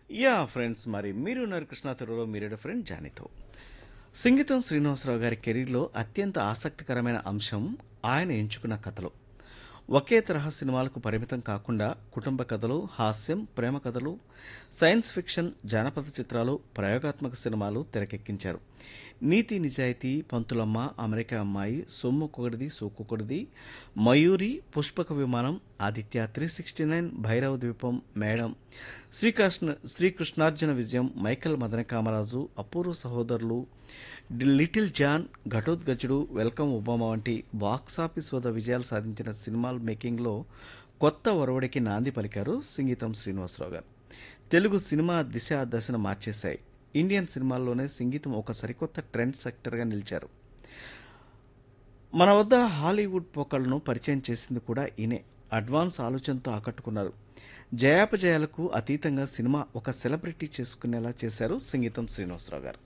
yeah friends మరి మీరు ఉన్నారు కృష్ణా తెలుగులో మీరేడు ఫ్రెండ్ జానీతో సంగీతం శ్రీనివాసరావు గారి కెరీర్లో అత్యంత ఆసక్తికరమైన అంశం ఆయన ఎంచుకున్న కథలు ఒకే తరహా సినిమాలకు పరిమితం కాకుండా కుటుంబ కథలు హాస్యం ప్రేమ కథలు సైన్స్ ఫిక్షన్ జానపద చిత్రాలు ప్రయోగాత్మక సినిమాలు తెరకెక్కించారు నీతి నిజాయితీ పంతులమ్మ అమెరికా అమ్మాయి సొమ్ము కొగడిది సోకుకొడిది Mayuri Pushpaka Vimanam Aditya three sixty nine Bhairava Dweepam madam Srikrishna శ్రీకృష్ణార్జున విజయం మైకల్ మదన కామరాజు అపూర్వ సహోదరులు డి- Little John Ghatotkachudu welcome Obama వంటి బాక్సాఫీస్ వద్ద విజయాలు సాధించిన సినిమాల మేకింగ్లో కొత్త ఒరవడికి నాంది పలికారు సంగీతం శ్రీనివాసరావు గారు తెలుగు సినిమా దిశ దశను మార్చేశాయి ఇండియన్ సినిమాల్లోనే సంగీతం ఒక సరికొత్త ట్రెండ్ సెక్టర్గా నిలిచారు మన వద్ద హాలీవుడ్ పోకళ్లను పరిచయం చేసింది కూడా ఈయనే అడ్వాన్స్ ఆలోచనతో ఆకట్టుకున్నారు జయాపజయాలకు అతీతంగా సినిమా ఒక సెలబ్రిటీ చేసుకునేలా చేశారు సంగీతం శ్రీనివాసరావు గారు